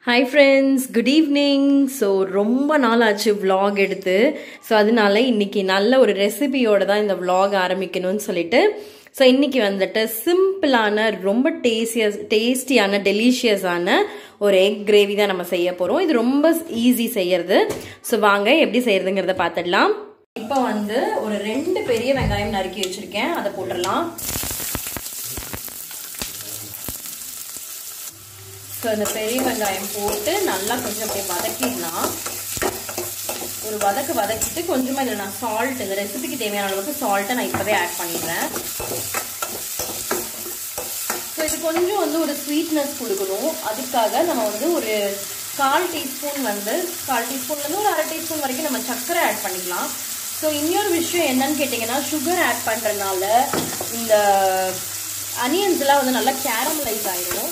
hi friends good evening so ரொம்ப நாள் ஆச்சு vlog எடுத்து ஸோ அதனால இன்னைக்கு நல்ல ஒரு ரெசிபியோட தான் இந்த vlog ஆரம்பிக்கணும்னு சொல்லிட்டு ஸோ இன்னைக்கு வந்துட்டு சிம்பிளான ரொம்ப டேஸ்டியஸ் டேஸ்டியான டெலிஷியஸான ஒரு எக் கிரேவி தான் நம்ம செய்ய போகிறோம் இது ரொம்ப ஈஸி செய்யறது ஸோ வாங்க எப்படி செய்யறதுங்கிறத பார்த்துடலாம் இப்போ வந்து ஒரு ரெண்டு பெரிய வெங்காயம் நறுக்கி வச்சிருக்கேன் அதை போட்டுடலாம் ஸோ இந்த பெரிய வெங்காயம் போட்டு நல்லா கொஞ்சம் அப்படியே வதக்கிடலாம் ஒரு வதக்கு வதக்கிட்டு கொஞ்சமாக இதில் நான் சால்ட் இந்த ரெசிபிக்கு தேவையான அளவுக்கு சால்ட்டை நான் இப்போவே ஆட் பண்ணிடுறேன் ஸோ இது கொஞ்சம் வந்து ஒரு ஸ்வீட்னஸ் கொடுக்கணும் அதுக்காக நம்ம வந்து ஒரு கால் டீஸ்பூன் வந்து கால் டீஸ்பூன்லேருந்து ஒரு அரை டீஸ்பூன் வரைக்கும் நம்ம சர்க்கரை ஆட் பண்ணிக்கலாம் ஸோ இன்னொரு விஷயம் என்னன்னு கேட்டிங்கன்னா சுகர் ஆட் பண்ணுறதுனால இந்த அனியன்ஸ்லாம் வந்து நல்லா கேரமலைஸ் ஆகிடும்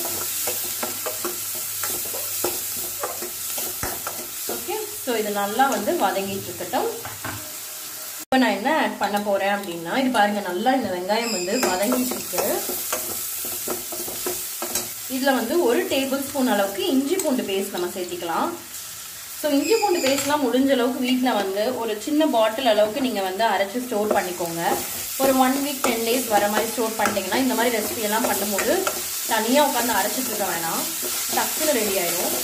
ஓகே ஸோ இது நல்லா வந்து வதங்கிட்டு இருக்கட்டும் இப்போ நான் என்ன ஆட் பண்ண போறேன் அப்படின்னா இது பாருங்க நல்லா இந்த வெங்காயம் வந்து வதங்கிட்டு இருக்கு இதில் வந்து ஒரு டேபிள் ஸ்பூன் அளவுக்கு இஞ்சி பூண்டு பேஸ்ட் நம்ம சேர்த்திக்கலாம் ஸோ இஞ்சி பூண்டு பேஸ்ட்லாம் முடிஞ்ச அளவுக்கு வீட்டில் வந்து ஒரு சின்ன பாட்டில் அளவுக்கு நீங்கள் வந்து அரைச்சி ஸ்டோர் பண்ணிக்கோங்க ஒரு ஒன் வீக் டென் டேஸ் வர மாதிரி ஸ்டோர் பண்ணிட்டீங்கன்னா இந்த மாதிரி ரெசிபி எல்லாம் பண்ணும்போது தனியாக உட்காந்து அரைச்சிட்டு இருக்க வேணாம் டக்குன்னு ரெடி ஆயிடும்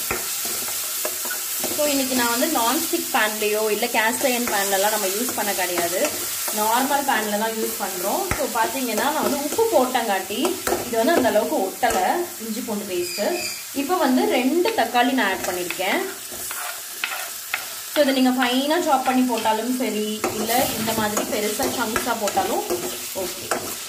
ஸோ இன்றைக்கி நான் வந்து நான்ஸ்டிக் பேன்லேயோ இல்லை கேஸ்ட் அயன் பேன்லலாம் நம்ம யூஸ் பண்ண கிடையாது நார்மல் பேனில் தான் யூஸ் பண்ணுறோம் ஸோ பார்த்தீங்கன்னா நான் வந்து உப்பு போட்டங்காட்டி இது வந்து அந்த அளவுக்கு ஒட்டலை இஞ்சி பூண்டு பேஸ்ட்டு இப்போ வந்து ரெண்டு தக்காளி நான் ஆட் பண்ணியிருக்கேன் ஸோ இதை நீங்கள் ஃபைனாக சாப் பண்ணி போட்டாலும் சரி இல்லை இந்த மாதிரி பெருசாக சங்க்ஸாக போட்டாலும் ஓகே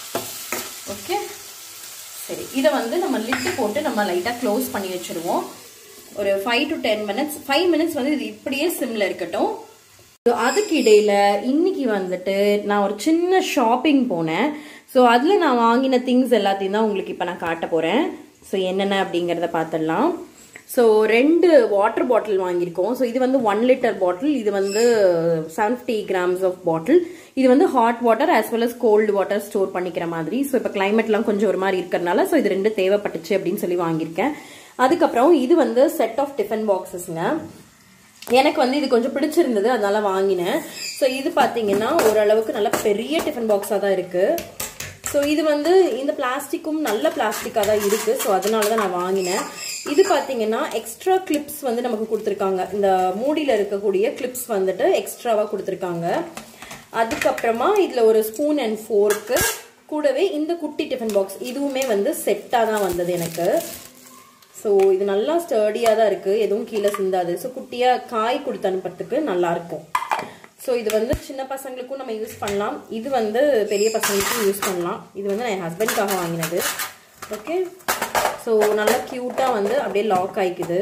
ஓகே சரி இதை வந்து நம்ம லிட்டு போட்டு நம்ம லைட்டாக க்ளோஸ் பண்ணி வச்சுருவோம் ஒரு five to ten minutes five minutes வந்து இது இப்படியே சிம்ல இருக்கட்டும் அதுக்கு இடையில இன்னைக்கு வந்துட்டு நான் ஒரு சின்ன ஷாப்பிங் போனேன் ஸோ அதில் நான் வாங்கின திங்ஸ் எல்லாத்தையும் தான் உங்களுக்கு இப்போ நான் காட்ட போகிறேன் ஸோ என்னென்ன அப்படிங்கிறத பார்த்துடலாம் ஸோ ரெண்டு வாட்டர் பாட்டில் வாங்கியிருக்கோம் ஸோ இது வந்து ஒன் லிட்டர் பாட்டில் இது வந்து seven fifty grams of bottle இது வந்து hot water as well as cold water store பண்ணிக்கிற மாதிரி ஸோ இப்போ கிளைமேட்லாம் கொஞ்சம் ஒரு மாதிரி இருக்கிறனால ஸோ இது ரெண்டு தேவைப்பட்டுச்சு அப்படின்னு சொல்லி வாங்கியிருக்கேன் அதுக்கப்புறம் இது வந்து செட் ஆஃப் டிஃபன் பாக்ஸஸ்ங்க எனக்கு வந்து இது கொஞ்சம் பிடிச்சிருந்தது அதனால வாங்கினேன் ஸோ இது பார்த்தீங்கன்னா ஓரளவுக்கு நல்ல பெரிய டிஃபன் பாக்ஸாக தான் இருக்குது ஸோ இது வந்து இந்த பிளாஸ்டிக்கும் நல்ல பிளாஸ்டிக்காக தான் இருக்குது ஸோ அதனால தான் நான் வாங்கினேன் இது பார்த்தீங்கன்னா எக்ஸ்ட்ரா கிளிப்ஸ் வந்து நமக்கு கொடுத்துருக்காங்க இந்த மூடியில் இருக்கக்கூடிய கிளிப்ஸ் வந்துட்டு எக்ஸ்ட்ராவாக கொடுத்துருக்காங்க அதுக்கப்புறமா இதில் ஒரு ஸ்பூன் அண்ட் ஃபோர்க்கு கூடவே இந்த குட்டி டிஃபன் பாக்ஸ் இதுவுமே வந்து செட்டாக தான் வந்தது எனக்கு ஸோ இது நல்லா ஸ்டர்டியாக தான் இருக்குது எதுவும் கீழே சிந்தாது ஸோ குட்டியாக காய் கொடுத்து அனுப்புறதுக்கு நல்லாயிருக்கும் ஸோ இது வந்து சின்ன பசங்களுக்கும் நம்ம யூஸ் பண்ணலாம் இது வந்து பெரிய பசங்களுக்கும் யூஸ் பண்ணலாம் இது வந்து நான் என் ஹஸ்பண்ட்காக வாங்கினது ஓகே ஸோ நல்லா க்யூட்டாக வந்து அப்படியே லாக் ஆகிக்குது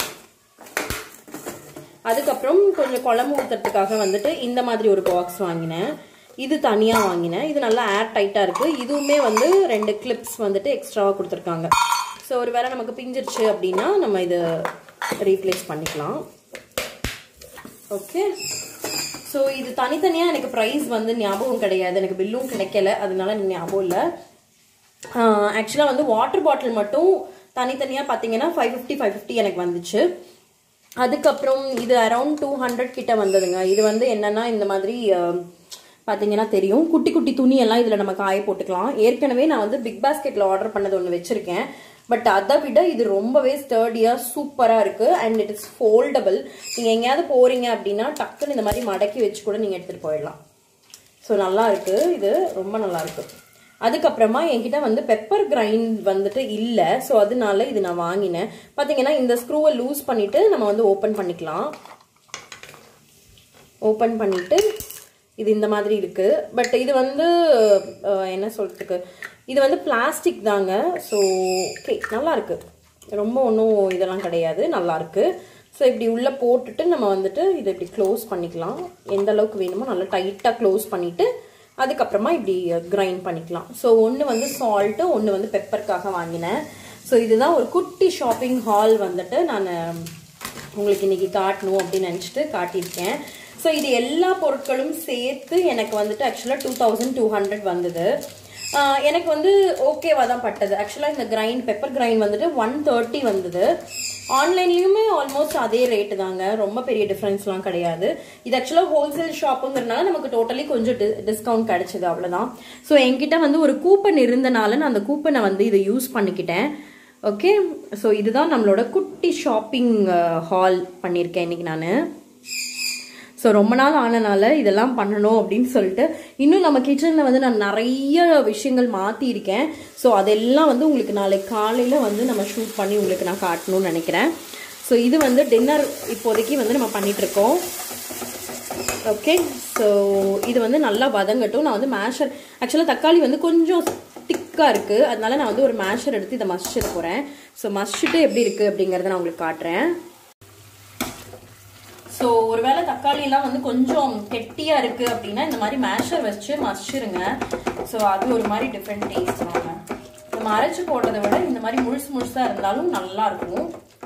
அதுக்கப்புறம் கொஞ்சம் குழம்பு ஊற்றுறதுக்காக வந்துட்டு இந்த மாதிரி ஒரு பாக்ஸ் வாங்கினேன் இது தனியாக வாங்கினேன் இது நல்லா ஏர் டைட்டாக இருக்குது இதுவுமே வந்து ரெண்டு கிளிப்ஸ் வந்துட்டு எக்ஸ்ட்ராவாக கொடுத்துருக்காங்க ஸோ ஒரு வேளை நமக்கு பிஞ்சிருச்சு அப்படின்னா நம்ம இதை ரீப்ளேஸ் பண்ணிக்கலாம் ஓகே ஸோ இது தனித்தனியாக எனக்கு ப்ரைஸ் வந்து ஞாபகம் கிடையாது எனக்கு பில்லும் கிடைக்கல அதனால எனக்கு ஞாபகம் இல்லை ஆக்சுவலாக வந்து வாட்டர் பாட்டில் மட்டும் தனித்தனியாக பார்த்தீங்கன்னா ஃபைவ் ஃபிஃப்டி ஃபைவ் ஃபிஃப்டி எனக்கு வந்துச்சு அதுக்கப்புறம் இது அரௌண்ட் டூ ஹண்ட்ரட் கிட்ட வந்ததுங்க இது வந்து என்னன்னா இந்த மாதிரி பார்த்தீங்கன்னா தெரியும் குட்டி குட்டி துணியெல்லாம் இதில் நம்ம காய போட்டுக்கலாம் ஏற்கனவே நான் வந்து பிக் பாஸ்கெட்டில் ஆர்டர் பண்ணது ஒன்று வச்சுருக்கேன் பட் அதை விட இது ரொம்பவே ஸ்டர்டியாக சூப்பராக இருக்குது அண்ட் இட் இஸ் ஃபோல்டபுள் நீங்கள் எங்கேயாவது போகிறீங்க அப்படின்னா டக்குன்னு இந்த மாதிரி மடக்கி வச்சு கூட நீங்கள் எடுத்துகிட்டு போயிடலாம் ஸோ நல்லா இருக்குது இது ரொம்ப நல்லா இருக்கு அதுக்கப்புறமா என்கிட்ட வந்து பெப்பர் கிரைண்ட் வந்துட்டு இல்லை ஸோ அதனால இது நான் வாங்கினேன் பார்த்தீங்கன்னா இந்த ஸ்க்ரூவை லூஸ் பண்ணிவிட்டு நம்ம வந்து ஓப்பன் பண்ணிக்கலாம் ஓப்பன் பண்ணிவிட்டு இது இந்த மாதிரி இருக்குது பட் இது வந்து என்ன சொல்கிறதுக்கு இது வந்து பிளாஸ்டிக் தாங்க ஸோ ஓகே நல்லா இருக்கு ரொம்ப ஒன்றும் இதெல்லாம் கிடையாது நல்லா இருக்கு ஸோ இப்படி உள்ளே போட்டுட்டு நம்ம வந்துட்டு இதை இப்படி க்ளோஸ் பண்ணிக்கலாம் எந்த அளவுக்கு வேணுமோ நல்லா டைட்டாக க்ளோஸ் பண்ணிவிட்டு அதுக்கப்புறமா இப்படி கிரைண்ட் பண்ணிக்கலாம் ஸோ ஒன்று வந்து சால்ட்டு ஒன்று வந்து பெப்பருக்காக வாங்கினேன் ஸோ இதுதான் ஒரு குட்டி ஷாப்பிங் ஹால் வந்துட்டு நான் உங்களுக்கு இன்னைக்கு காட்டணும் அப்படின்னு நினச்சிட்டு காட்டியிருக்கேன் ஸோ இது எல்லா பொருட்களும் சேர்த்து எனக்கு வந்துட்டு ஆக்சுவலாக டூ தௌசண்ட் டூ ஹண்ட்ரட் வந்தது எனக்கு வந்து ஓகேவா தான் பட்டது ஆக்சுவலாக இந்த கிரைண்ட் பெப்பர் கிரைண்ட் வந்துட்டு ஒன் தேர்ட்டி வந்தது ஆன்லைன்லயுமே ஆல்மோஸ்ட் அதே ரேட்டு தாங்க ரொம்ப பெரிய டிஃபரன்ஸ்லாம் கிடையாது இது ஆக்சுவலாக ஹோல்சேல் ஷாப்புங்கிறனால நமக்கு டோட்டலி கொஞ்சம் டிஸ்கவுண்ட் கிடைச்சது அவ்வளோதான் ஸோ என்கிட்ட வந்து ஒரு கூப்பன் இருந்தனால நான் அந்த கூப்பனை வந்து இதை யூஸ் பண்ணிக்கிட்டேன் ஓகே ஸோ இதுதான் நம்மளோட குட்டி ஷாப்பிங் ஹால் பண்ணியிருக்கேன் இன்னைக்கு நான் ஸோ ரொம்ப நாள் ஆனனால இதெல்லாம் பண்ணணும் அப்படின்னு சொல்லிட்டு இன்னும் நம்ம கிச்சனில் வந்து நான் நிறைய விஷயங்கள் மாற்றிருக்கேன் ஸோ அதெல்லாம் வந்து உங்களுக்கு நாளைக்கு காலையில் வந்து நம்ம ஷூட் பண்ணி உங்களுக்கு நான் காட்டணும்னு நினைக்கிறேன் ஸோ இது வந்து டின்னர் இப்போதைக்கு வந்து நம்ம பண்ணிகிட்ருக்கோம் ஓகே ஸோ இது வந்து நல்லா வதங்கட்டும் நான் வந்து மேஷர் ஆக்சுவலாக தக்காளி வந்து கொஞ்சம் திக்காக இருக்குது அதனால நான் வந்து ஒரு மேஷர் எடுத்து இதை மசிச்சிட போகிறேன் ஸோ மசிச்சுட்டு எப்படி இருக்குது அப்படிங்கிறத நான் உங்களுக்கு காட்டுறேன் ஸோ ஒருவேளை தக்காளி எல்லாம் வந்து கொஞ்சம் கெட்டியா இருக்கு அப்படின்னா இந்த மாதிரி மேஷர் வச்சு மசிச்சிருங்க ஸோ அது ஒரு மாதிரி டிஃப்ரெண்ட் டேஸ்ட் வாங்க நம்ம அரைச்சு போடுறதை விட இந்த மாதிரி முழுசு முழுசா இருந்தாலும் நல்லா இருக்கும்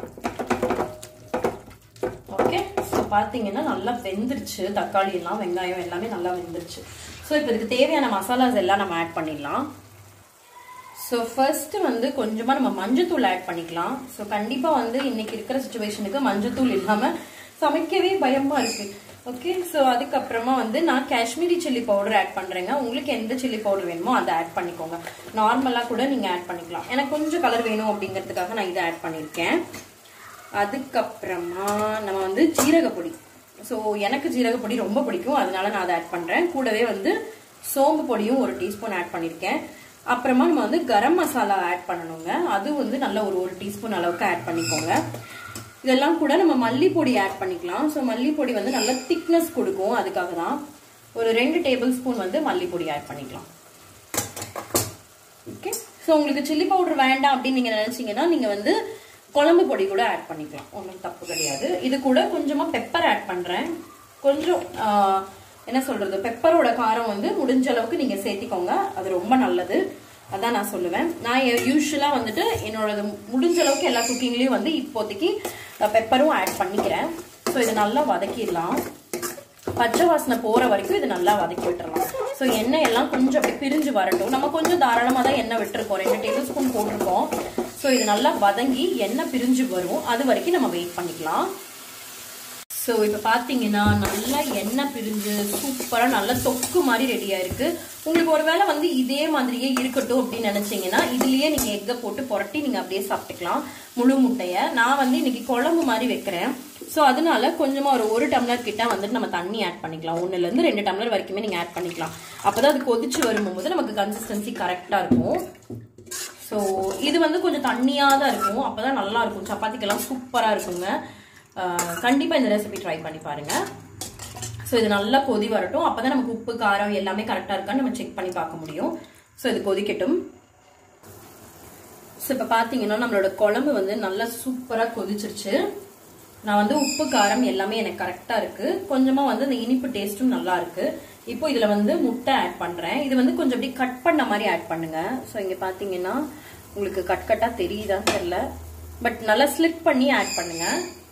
ஓகே ஸோ பார்த்தீங்கன்னா நல்லா வெந்துருச்சு தக்காளி எல்லாம் வெங்காயம் எல்லாமே நல்லா வெந்துருச்சு ஸோ இப்போ இதுக்கு தேவையான மசாலாஸ் எல்லாம் நம்ம ஆட் பண்ணிடலாம் ஸோ ஃபர்ஸ்ட் வந்து கொஞ்சமாக நம்ம மஞ்சத்தூள் ஆட் பண்ணிக்கலாம் ஸோ கண்டிப்பாக வந்து இன்னைக்கு இருக்கிற சுச்சுவேஷனுக்கு மஞ்சத்தூள் இல்லாமல் சமைக்கவே பயமா இருக்கு ஓகே ஸோ அதுக்கப்புறமா வந்து நான் காஷ்மீரி சில்லி பவுடர் ஆட் பண்ணுறேங்க உங்களுக்கு எந்த சில்லி பவுடர் வேணுமோ அதை ஆட் பண்ணிக்கோங்க நார்மலாக கூட நீங்கள் ஆட் பண்ணிக்கலாம் எனக்கு கொஞ்சம் கலர் வேணும் அப்படிங்கிறதுக்காக நான் இதை ஆட் பண்ணியிருக்கேன் அதுக்கப்புறமா நம்ம வந்து ஜீரகப்பொடி ஸோ எனக்கு ஜீரகப்பொடி ரொம்ப பிடிக்கும் அதனால நான் அதை ஆட் பண்ணுறேன் கூடவே வந்து சோம்பு பொடியும் ஒரு டீஸ்பூன் ஆட் பண்ணியிருக்கேன் அப்புறமா நம்ம வந்து கரம் மசாலா ஆட் பண்ணணுங்க அது வந்து நல்ல ஒரு ஒரு டீஸ்பூன் அளவுக்கு ஆட் பண்ணிக்கோங்க இதெல்லாம் கூட நம்ம மல்லிப்பொடி ஆட் பண்ணிக்கலாம் ஸோ மல்லிப்பொடி வந்து நல்ல திக்னஸ் கொடுக்கும் அதுக்காக தான் ஒரு ரெண்டு டேபிள் ஸ்பூன் வந்து மல்லிப்பொடி ஆட் பண்ணிக்கலாம் ஓகே ஸோ உங்களுக்கு சில்லி பவுடர் வேண்டாம் அப்படின்னு நீங்கள் நினச்சிங்கன்னா நீங்கள் வந்து குழம்பு பொடி கூட ஆட் பண்ணிக்கலாம் ஒன்றும் தப்பு கிடையாது இது கூட கொஞ்சமாக பெப்பர் ஆட் பண்ணுறேன் கொஞ்சம் என்ன சொல்கிறது பெப்பரோட காரம் வந்து முடிஞ்ச அளவுக்கு நீங்கள் சேர்த்திக்கோங்க அது ரொம்ப நல்லது அதான் நான் சொல்லுவேன் நான் யூஸ்வலாக வந்துட்டு என்னோட முடிஞ்ச அளவுக்கு எல்லா குக்கிங்லேயும் வந்து இப்போதைக்கு பெப்பரும் ஆட் பண்ணிக்கிறேன் ஸோ இதை நல்லா வதக்கிடலாம் பச்சை வாசனை போகிற வரைக்கும் இது நல்லா வதக்கி விட்டுறலாம் ஸோ எண்ணெய் எல்லாம் கொஞ்சம் அப்படி பிரிஞ்சு வரட்டும் நம்ம கொஞ்சம் தாராளமாக தான் எண்ணெய் விட்டுருக்கோம் ரெண்டு டேபிள் ஸ்பூன் போட்டிருக்கோம் ஸோ இது நல்லா வதங்கி எண்ணெய் பிரிஞ்சு வரும் அது வரைக்கும் நம்ம வெயிட் பண்ணிக்கலாம் ஸோ இப்போ பார்த்தீங்கன்னா நல்லா எண்ணெய் பிரிஞ்சு சூப்பராக நல்லா தொக்கு மாதிரி ரெடியாக இருக்குது உங்களுக்கு ஒரு வேளை வந்து இதே மாதிரியே இருக்கட்டும் அப்படின்னு நினச்சிங்கன்னா இதுலேயே நீங்கள் எக்கை போட்டு புரட்டி நீங்கள் அப்படியே சாப்பிட்டுக்கலாம் முழு முட்டையை நான் வந்து இன்னைக்கு குழம்பு மாதிரி வைக்கிறேன் ஸோ அதனால கொஞ்சமாக ஒரு ஒரு டம்ளர் கிட்ட வந்துட்டு நம்ம தண்ணி ஆட் பண்ணிக்கலாம் ஒன்றுலேருந்து ரெண்டு டம்ளர் வரைக்குமே நீங்கள் ஆட் பண்ணிக்கலாம் அப்போ தான் அது கொதிச்சு வரும்போது நமக்கு கன்சிஸ்டன்சி கரெக்டாக இருக்கும் ஸோ இது வந்து கொஞ்சம் தண்ணியாக தான் இருக்கும் அப்போ தான் நல்லா இருக்கும் சப்பாத்திக்கெல்லாம் சூப்பராக இருக்குங்க கண்டிப்பாக இந்த ரெசிபி ட்ரை பண்ணி பாருங்க ஸோ இது நல்லா கொதி வரட்டும் அப்போ தான் நமக்கு உப்பு காரம் எல்லாமே கரெக்டாக இருக்கான்னு நம்ம செக் பண்ணி பார்க்க முடியும் ஸோ இது கொதிக்கட்டும் ஸோ இப்போ பார்த்தீங்கன்னா நம்மளோட குழம்பு வந்து நல்லா சூப்பராக கொதிச்சிருச்சு நான் வந்து உப்பு காரம் எல்லாமே எனக்கு கரெக்டாக இருக்கு கொஞ்சமாக வந்து அந்த இனிப்பு டேஸ்ட்டும் நல்லா இருக்கு இப்போ இதில் வந்து முட்டை ஆட் பண்ணுறேன் இது வந்து கொஞ்சம் அப்படி கட் பண்ண மாதிரி ஆட் பண்ணுங்க ஸோ இங்கே பார்த்தீங்கன்னா உங்களுக்கு கட் கட்டாக தெரியுதான்னு தெரில பட் நல்லா ஸ்லிப் பண்ணி ஆட் பண்ணுங்க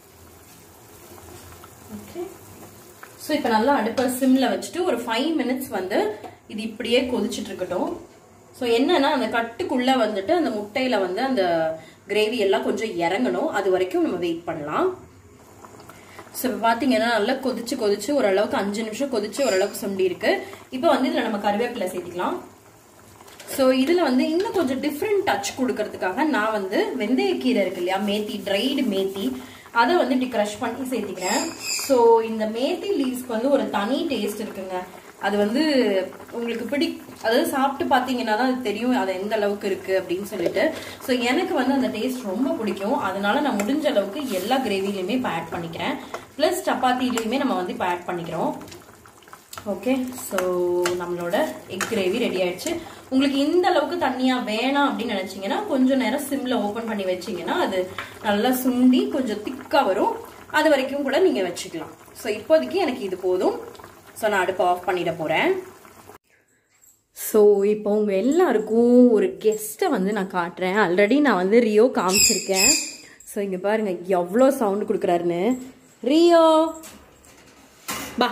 ஓகே ஸோ இப்போ நல்லா அடுப்பை சிம்ல வச்சுட்டு ஒரு ஃபைவ் மினிட்ஸ் வந்து இது இப்படியே கொதிச்சுட்டு இருக்கட்டும் ஸோ என்னன்னா அந்த கட்டுக்குள்ள வந்துட்டு அந்த முட்டையில வந்து அந்த கிரேவி எல்லாம் கொஞ்சம் இறங்கணும் அது வரைக்கும் நம்ம வெயிட் பண்ணலாம் ஸோ இப்போ பார்த்தீங்கன்னா நல்லா கொதிச்சு கொதிச்சு ஓரளவுக்கு அஞ்சு நிமிஷம் கொதிச்சு ஓரளவுக்கு சுண்டி இருக்கு இப்போ வந்து இதில் நம்ம கருவேப்பிலை சேர்த்திக்கலாம் ஸோ இதில் வந்து இன்னும் கொஞ்சம் டிஃப்ரெண்ட் டச் கொடுக்கறதுக்காக நான் வந்து வெந்தயக்கீரை இருக்கு இல்லையா மேத்தி ட்ரைடு மேத்தி அதை வந்து இப்படி க்ரஷ் பண்ணி சேர்த்திக்கிறேன் ஸோ இந்த மேத்தி லீவ்ஸ்க்கு வந்து ஒரு தனி டேஸ்ட் இருக்குங்க அது வந்து உங்களுக்கு பிடி அதாவது சாப்பிட்டு பார்த்தீங்கன்னா தான் அது தெரியும் அது எந்த அளவுக்கு இருக்கு அப்படின்னு சொல்லிட்டு ஸோ எனக்கு வந்து அந்த டேஸ்ட் ரொம்ப பிடிக்கும் அதனால நான் முடிஞ்ச அளவுக்கு எல்லா கிரேவிலையுமே இப்போ ஆட் பண்ணிக்கிறேன் ப்ளஸ் சப்பாத்திலையுமே நம்ம வந்து இப்போ ஆட் பண்ணிக்கிறோம் ஓகே ஸோ நம்மளோட எக் கிரேவி ரெடி ஆயிடுச்சு உங்களுக்கு இந்த அளவுக்கு தண்ணியா வேணாம் அப்படின்னு நினைச்சீங்கன்னா கொஞ்சம் நேரம் சிம்ல ஓபன் பண்ணி வச்சீங்கன்னா அது நல்லா சுண்டி கொஞ்சம் திக்கா வரும் அது வரைக்கும் கூட நீங்க வச்சுக்கலாம் ஸோ இப்போதைக்கு எனக்கு இது போதும் ஸோ நான் அடுப்பை ஆஃப் பண்ணிட போறேன் ஸோ இப்போ உங்கள் எல்லாருக்கும் ஒரு கெஸ்ட்டை வந்து நான் காட்டுறேன் ஆல்ரெடி நான் வந்து ரியோ காமிச்சிருக்கேன் ஸோ இங்கே பாருங்க எவ்வளோ சவுண்டு கொடுக்குறாருன்னு ரியோ பா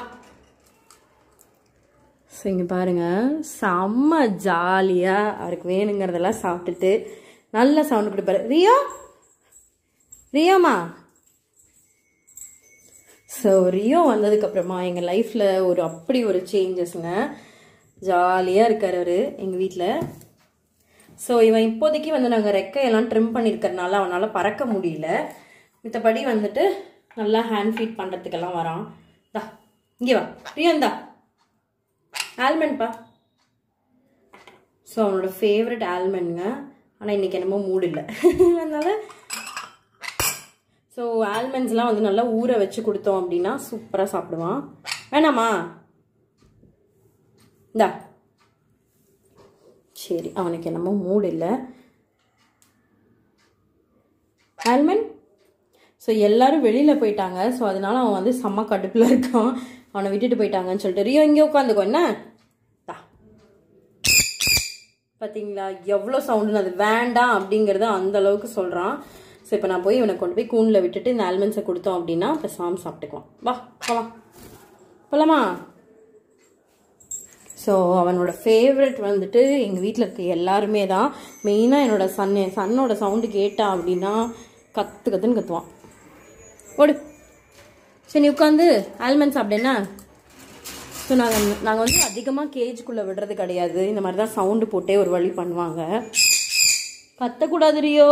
ஸோ இங்கே பாருங்கள் செம்ம ஜாலியாக அவருக்கு வேணுங்கிறதெல்லாம் சாப்பிட்டுட்டு நல்ல சவுண்டு கொடுப்பாரு ரியோ ரியோமா ஸோ ரியோ வந்ததுக்கப்புறமா எங்கள் லைஃப்பில் ஒரு அப்படி ஒரு சேஞ்சஸ்ங்க ஜாலியாக இருக்கார் அவர் எங்கள் வீட்டில் ஸோ இவன் இப்போதைக்கு வந்து நாங்கள் ரெக்கையெல்லாம் ட்ரிம் பண்ணியிருக்கறனால அவனால் பறக்க முடியல மித்தபடி வந்துட்டு நல்லா ஹேண்ட் ஃபீட் பண்ணுறதுக்கெல்லாம் வரான் தா இங்கே வா ரியோ இந்தா ஆல்மண்ட்ப்பா ஸோ அவனோட ஃபேவரட் ஆல்மண்ட்ங்க ஆனால் இன்றைக்கி என்னமோ மூடு இல்லை அதனால் ஸோ ஆல்மண்ட்ஸ்லாம் வந்து நல்லா ஊற வச்சு கொடுத்தோம் அப்படின்னா சூப்பராக சாப்பிடுவான் வேணாமா இந்தா சரி அவனுக்கு என்னமோ மூடு இல்லை ஆல்மண்ட் ஸோ எல்லாரும் வெளியில் போயிட்டாங்க ஸோ அதனால அவன் வந்து செம்ம கடுப்பில் இருக்கான் அவனை விட்டுட்டு போயிட்டாங்கன்னு சொல்லிட்டு ரியோ இங்கே உட்காந்துக்கோ என்ன தா பார்த்தீங்களா எவ்வளோ சவுண்டுன்னு அது வேண்டாம் அப்படிங்கிறத அந்த அளவுக்கு சொல்கிறான் ஸோ இப்போ நான் போய் இவனை கொண்டு போய் கூண்டில் விட்டுட்டு இந்த ஆல்மண்ட்ஸை கொடுத்தோம் அப்படின்னா பேசாமல் சாப்பிட்டுக்குவான் வா போலாம் போலாமா ஸோ அவனோட ஃபேவரட் வந்துட்டு எங்கள் வீட்டில் இருக்க எல்லாருமே தான் மெயினாக என்னோட சன் என் சன்னோட சவுண்டு கேட்டான் அப்படின்னா கத்து கத்துன்னு கத்துவான் ஓடு சரி நீ உட்காந்து ஆல்மண்ட் சாப்பிடேன்னா ஸோ நாங்கள் நாங்கள் வந்து அதிகமாக கேஜுக்குள்ளே விடுறது கிடையாது இந்த மாதிரி தான் சவுண்டு போட்டே ஒரு வழி பண்ணுவாங்க கத்தக்கூடாது ரியோ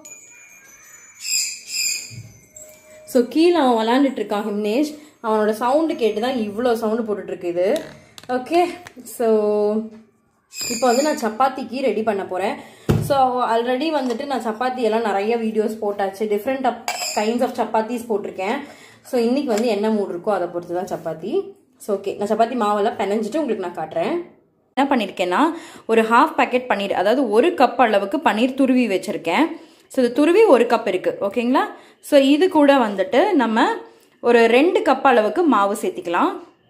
ஸோ கீழே அவன் விளாண்டுட்டு இருக்கான் ஹிம்னேஷ் அவனோட சவுண்டு கேட்டு தான் இவ்வளோ சவுண்டு போட்டுட்ருக்கு இது ஓகே ஸோ இப்போ வந்து நான் சப்பாத்திக்கு ரெடி பண்ண போகிறேன் ஸோ ஆல்ரெடி வந்துட்டு நான் சப்பாத்தி எல்லாம் நிறைய வீடியோஸ் போட்டாச்சு டிஃப்ரெண்ட் கைண்ட்ஸ் ஆஃப் சப்பாத்திஸ் போட்டிருக்கேன் ஸோ இன்னைக்கு வந்து என்ன மூடு இருக்கோ அதை பொறுத்து தான் சப்பாத்தி ஸோ ஓகே நான் சப்பாத்தி மாவெல்லாம் பெனஞ்சிட்டு உங்களுக்கு நான் காட்டுறேன் என்ன பண்ணியிருக்கேன்னா ஒரு ஹாஃப் பேக்கெட் பன்னீர் அதாவது ஒரு கப் அளவுக்கு பன்னீர் துருவி வச்சுருக்கேன் ஸோ இது துருவி ஒரு கப் இருக்குது ஓகேங்களா ஸோ இது கூட வந்துட்டு நம்ம ஒரு ரெண்டு கப் அளவுக்கு மாவு சேர்த்திக்கலாம்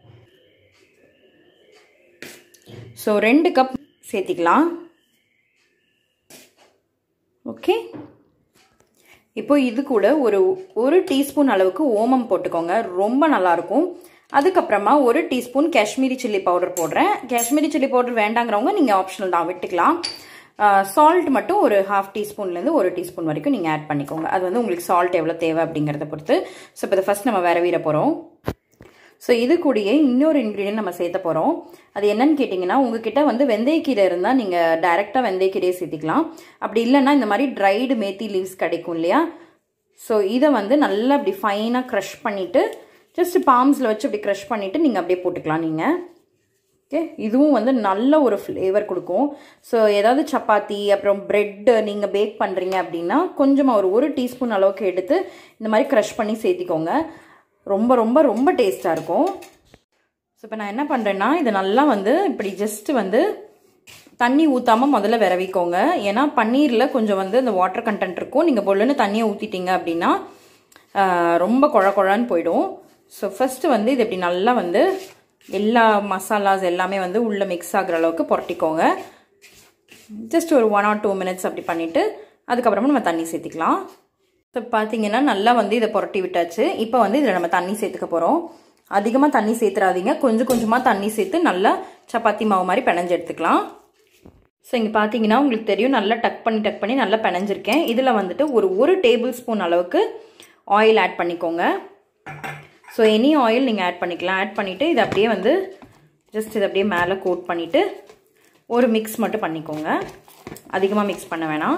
ஸோ ரெண்டு கப் சேர்த்திக்கலாம் ஓகே இப்போ இது கூட ஒரு ஒரு டீஸ்பூன் அளவுக்கு ஓமம் போட்டுக்கோங்க ரொம்ப நல்லாயிருக்கும் அதுக்கப்புறமா ஒரு டீஸ்பூன் காஷ்மீரி சில்லி பவுடர் போடுறேன் காஷ்மீரி சில்லி பவுடர் வேண்டாங்கிறவங்க நீங்கள் ஆப்ஷனல் தான் விட்டுக்கலாம் சால்ட் மட்டும் ஒரு ஹாஃப் டீஸ்பூன்லேருந்து ஒரு டீஸ்பூன் வரைக்கும் நீங்கள் ஆட் பண்ணிக்கோங்க அது வந்து உங்களுக்கு சால்ட் எவ்வளோ தேவை அப்படிங்கிறத பொறுத்து ஸோ இப்போ இதை ஃபஸ்ட் நம்ம விரவிட போகிறோம் ஸோ இது கூடயே இன்னொரு இன்க்ரீடியன்ட் நம்ம சேர்த்த போகிறோம் அது என்னன்னு கேட்டிங்கன்னா உங்ககிட்ட வந்து வெந்தயக்கீரை இருந்தால் நீங்கள் டைரெக்டாக வெந்தயக்கீரையை சேர்த்திக்கலாம் அப்படி இல்லைன்னா இந்த மாதிரி ட்ரைடு மேத்தி லீவ்ஸ் கிடைக்கும் இல்லையா ஸோ இதை வந்து நல்லா அப்படி ஃபைனாக க்ரஷ் பண்ணிவிட்டு ஜஸ்ட் பாம்ஸில் வச்சு அப்படி க்ரஷ் பண்ணிவிட்டு நீங்கள் அப்படியே போட்டுக்கலாம் நீங்கள் ஓகே இதுவும் வந்து நல்ல ஒரு ஃப்ளேவர் கொடுக்கும் ஸோ ஏதாவது சப்பாத்தி அப்புறம் ப்ரெட்டு நீங்கள் பேக் பண்ணுறீங்க அப்படின்னா கொஞ்சமாக ஒரு ஒரு டீஸ்பூன் அளவுக்கு எடுத்து இந்த மாதிரி க்ரஷ் பண்ணி சேர்த்திக்கோங்க ரொம்ப ரொம்ப ரொம்ப டேஸ்ட்டாக இருக்கும் ஸோ இப்போ நான் என்ன பண்ணுறேன்னா இது நல்லா வந்து இப்படி ஜஸ்ட்டு வந்து தண்ணி ஊற்றாமல் முதல்ல விரவிக்கோங்க ஏன்னா பன்னீரில் கொஞ்சம் வந்து இந்த வாட்டர் கண்டென்ட் இருக்கும் நீங்கள் பொல்லுன்னு தண்ணியை ஊற்றிட்டீங்க அப்படின்னா ரொம்ப குழ குழான்னு போயிடும் ஸோ ஃபஸ்ட்டு வந்து இது இப்படி நல்லா வந்து எல்லா மசாலாஸ் எல்லாமே வந்து உள்ளே மிக்ஸ் ஆகிற அளவுக்கு புரட்டிக்கோங்க ஜஸ்ட் ஒரு ஒன் ஆர் டூ மினிட்ஸ் அப்படி பண்ணிவிட்டு அதுக்கப்புறமா நம்ம தண்ணி சேர்த்திக்கலாம் இப்போ பார்த்தீங்கன்னா நல்லா வந்து இதை புரட்டி விட்டாச்சு இப்போ வந்து இதில் நம்ம தண்ணி சேர்த்துக்க போகிறோம் அதிகமாக தண்ணி சேர்த்துறாதீங்க கொஞ்சம் கொஞ்சமாக தண்ணி சேர்த்து நல்லா சப்பாத்தி மாவு மாதிரி பிணைஞ்சு எடுத்துக்கலாம் ஸோ இங்கே பார்த்தீங்கன்னா உங்களுக்கு தெரியும் நல்லா டக் பண்ணி டக் பண்ணி நல்லா பிணைஞ்சிருக்கேன் இதில் வந்துட்டு ஒரு ஒரு டேபிள் ஸ்பூன் அளவுக்கு ஆயில் ஆட் பண்ணிக்கோங்க ஸோ எனி ஆயில் நீங்கள் ஆட் பண்ணிக்கலாம் ஆட் பண்ணிவிட்டு இதை அப்படியே வந்து ஜஸ்ட் இதை அப்படியே மேலே கோட் பண்ணிவிட்டு ஒரு மிக்ஸ் மட்டும் பண்ணிக்கோங்க அதிகமாக மிக்ஸ் பண்ண வேணாம்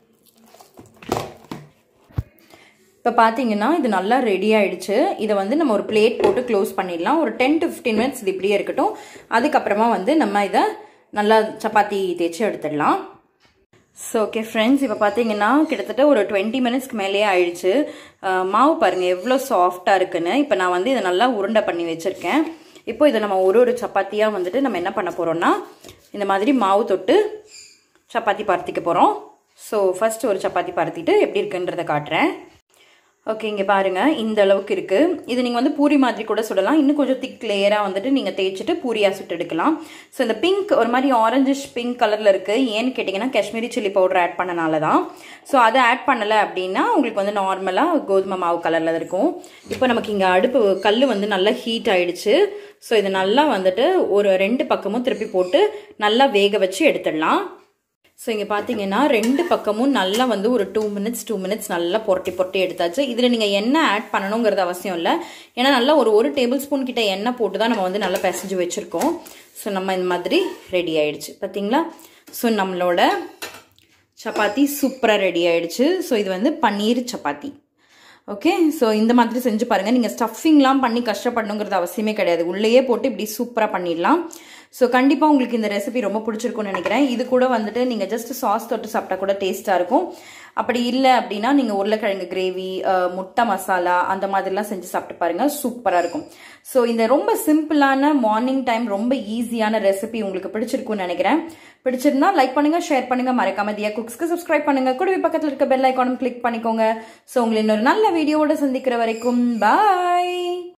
இப்போ பார்த்தீங்கன்னா இது நல்லா ரெடி ஆயிடுச்சு இதை வந்து நம்ம ஒரு பிளேட் போட்டு க்ளோஸ் பண்ணிடலாம் ஒரு டென் டு ஃபிஃப்டீன் மினிட்ஸ் இது இப்படியே இருக்கட்டும் அதுக்கப்புறமா வந்து நம்ம இதை நல்லா சப்பாத்தி தேய்ச்சி எடுத்துடலாம் ஸோ ஓகே ஃப்ரெண்ட்ஸ் இப்போ பார்த்தீங்கன்னா கிட்டத்தட்ட ஒரு டுவெண்ட்டி மினிட்ஸ்க்கு மேலேயே ஆயிடுச்சு மாவு பாருங்கள் எவ்வளோ சாஃப்டாக இருக்குன்னு இப்போ நான் வந்து இதை நல்லா உருண்டை பண்ணி வச்சுருக்கேன் இப்போ இதை நம்ம ஒரு ஒரு சப்பாத்தியாக வந்துட்டு நம்ம என்ன பண்ண போகிறோம்னா இந்த மாதிரி மாவு தொட்டு சப்பாத்தி பருத்திக்க போகிறோம் ஸோ ஃபஸ்ட்டு ஒரு சப்பாத்தி பருத்திட்டு எப்படி இருக்குன்றதை காட்டுறேன் ஓகே இங்கே பாருங்கள் இந்த அளவுக்கு இருக்குது இது நீங்கள் வந்து பூரி மாதிரி கூட சுடலாம் இன்னும் கொஞ்சம் திக் லேயராக வந்துட்டு நீங்கள் தேய்ச்சிட்டு பூரியாக சுட்டு எடுக்கலாம் ஸோ இந்த பிங்க் ஒரு மாதிரி ஆரஞ்சிஷ் பிங்க் கலரில் இருக்குது ஏன்னு கேட்டிங்கன்னா காஷ்மீரி சில்லி பவுடர் ஆட் பண்ணனால தான் ஸோ அதை ஆட் பண்ணலை அப்படின்னா உங்களுக்கு வந்து நார்மலாக கோதுமை மாவு கலரில் இருக்கும் இப்போ நமக்கு இங்கே அடுப்பு கல் வந்து நல்லா ஹீட் ஆயிடுச்சு ஸோ இது நல்லா வந்துட்டு ஒரு ரெண்டு பக்கமும் திருப்பி போட்டு நல்லா வேக வச்சு எடுத்துடலாம் ஸோ இங்கே பார்த்தீங்கன்னா ரெண்டு பக்கமும் நல்லா வந்து ஒரு டூ மினிட்ஸ் டூ மினிட்ஸ் நல்லா புரட்டி புரட்டி எடுத்தாச்சு இதில் நீங்கள் எண்ணெய் ஆட் பண்ணணுங்கிறது அவசியம் இல்லை ஏன்னா நல்லா ஒரு ஒரு டேபிள் ஸ்பூன் கிட்ட எண்ணெய் போட்டு தான் நம்ம வந்து நல்லா பிசைஞ்சு வச்சுருக்கோம் ஸோ நம்ம இந்த மாதிரி ரெடி ஆயிடுச்சு பார்த்தீங்களா ஸோ நம்மளோட சப்பாத்தி சூப்பராக ரெடி ஆயிடுச்சு ஸோ இது வந்து பன்னீர் சப்பாத்தி ஓகே ஸோ இந்த மாதிரி செஞ்சு பாருங்கள் நீங்கள் ஸ்டஃபிங்லாம் பண்ணி கஷ்டப்படணுங்கிறது அவசியமே கிடையாது உள்ளேயே போட்டு இப்படி சூப்பராக பண்ணிடலாம் ஸோ கண்டிப்பாக உங்களுக்கு இந்த ரெசிபி ரொம்ப பிடிச்சிருக்கும்னு நினைக்கிறேன் இது கூட வந்துட்டு நீங்கள் ஜஸ்ட் சாஸ் தொட்டு சாப்பிட்டா கூட டேஸ்ட்டாக இருக்கும் அப்படி இல்லை அப்படின்னா நீங்கள் உருளைக்கிழங்கு கிரேவி முட்டை மசாலா அந்த மாதிரிலாம் செஞ்சு சாப்பிட்டு பாருங்கள் சூப்பராக இருக்கும் ஸோ இந்த ரொம்ப சிம்பிளான மார்னிங் டைம் ரொம்ப ஈஸியான ரெசிபி உங்களுக்கு பிடிச்சிருக்கும்னு நினைக்கிறேன் பிடிச்சிருந்தா லைக் பண்ணுங்க ஷேர் பண்ணுங்க மறக்காம தியா குக்ஸ்க்கு சப்ஸ்கிரைப் பண்ணுங்க கூடவே பக்கத்தில் இருக்க பெல் ஐக்கானும் கிளிக் பண்ணிக்கோங்க ஸோ உங்களை இன்னொரு நல்ல வீடியோவோட சந்திக்கிற வரைக்கும் பாய்